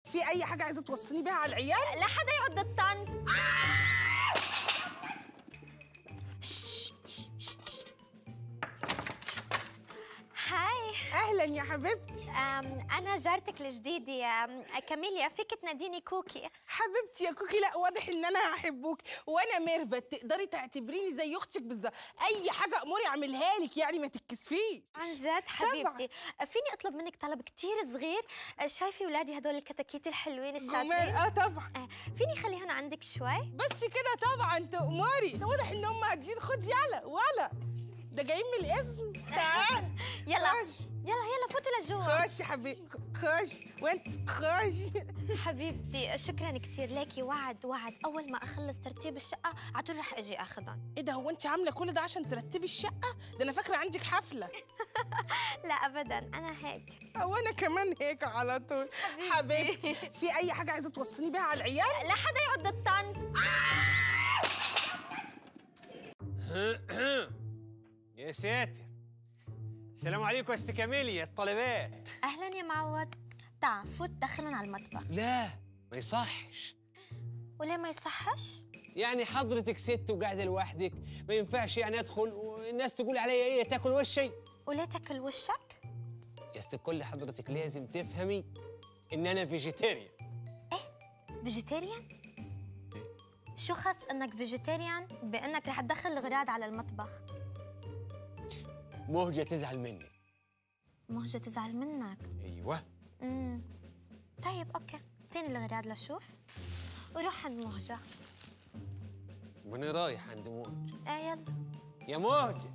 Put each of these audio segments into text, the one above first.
في اي حاجه عايزه توصلني بيها على العيال لحدا يعد الطن هاي اهلا يا حبيبتي أم أنا جارتك الجديدة أم، كاميليا فيك تناديني كوكي حبيبتي يا كوكي لا واضح ان انا هحبوك وانا ميرفت تقدري تعتبريني زي اختك بالظبط اي حاجه اموري اعملها لك يعني ما تتكسفيش عن جد حبيبتي فيني أطلب منك طلب كتير صغير شايفة ولادي هدول الكتاكيت الحلوين جمال الشاطرين اه طبعا آه، فيني خليهن عندك شوي بس كده طبعا تأمري ده واضح ان هم هادين خد يلا ولا ده جايين من الاسم تعال يلا خش يلا يلا فوتوا لجوا خش يا حبيبي خش وانت خش حبيبتي شكرا كثير ليكي وعد وعد اول ما اخلص ترتيب الشقه عطول رح اجي اخذهم ايه ده هو انت عامله كل ده عشان ترتبي الشقه ده انا فاكره عندك حفله لا ابدا انا هيك او انا كمان هيك على طول حبيبتي في اي حاجه عايزه توصلني بيها على العيال لحدا يعد الطن يا ساتر السلام عليكم يا ست كاميليا الطلبات اهلا يا معود تعال فوت دخلهم على المطبخ لا ما يصحش وليه ما يصحش يعني حضرتك ست وقاعده لوحدك ما ينفعش يعني ادخل والناس تقول علي ايه تاكل وشي وليه تاكل وشك يا ست الكل حضرتك لازم تفهمي ان انا فيجيتيريان فيجيتيريان شو خص انك فيجيتيريان بانك رح تدخل الغراض على المطبخ مهجه تزعل مني مهجة تزعل منك ايوه امم طيب اوكي اعطيني الغراض لشوف وروح عند مهجة وانا رايح عند مهجه ايه يلا يا مهجه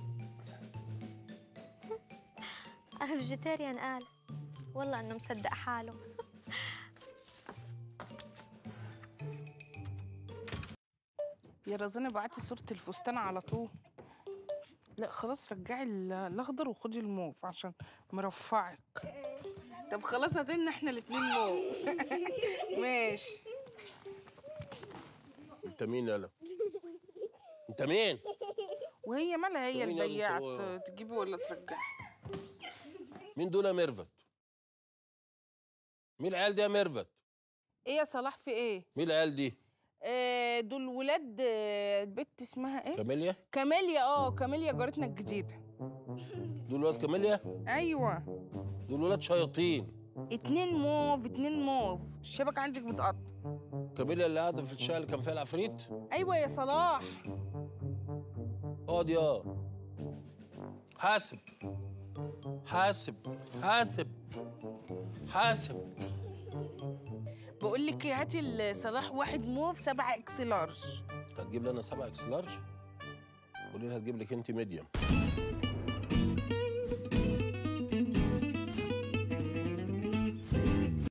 فيجيتيريان قال والله انه مصدق حاله يا رزانة بعتي صورة الفستان على طول لا خلاص رجعي ال- الاخضر وخدي الموف عشان مرفعك طب خلاص هاتلنا احنا الاتنين موف ماشي انت مين يالا انت مين وهي مالها هي مين يا البياعة دكتور؟ ت- تجيبي ولا ترجعي مين دول يا ميرفت مين العيال دي يا ميرفت ايه يا صلاح في ايه مين العيال دي آه دول ولاد آه، البت اسمها ايه كاميليا كاميليا اه كاميليا جارتنا الجديدة دول ولاد كاميليا ايوه دول ولاد شياطين اتنين موف اتنين موف الشبكة عندك متقطع كاميليا اللي قاعده في الشقه اللي كان فيها العفريت ايوه يا صلاح اقعد يا حاسب حاسب حاسب حاسب بقول لك إيه، هاتي لصلاح واحد موف سبعة اكس لارج هتجيب لي انا سبعة اكس لارج قولي لها تجيب لك انت ميديوم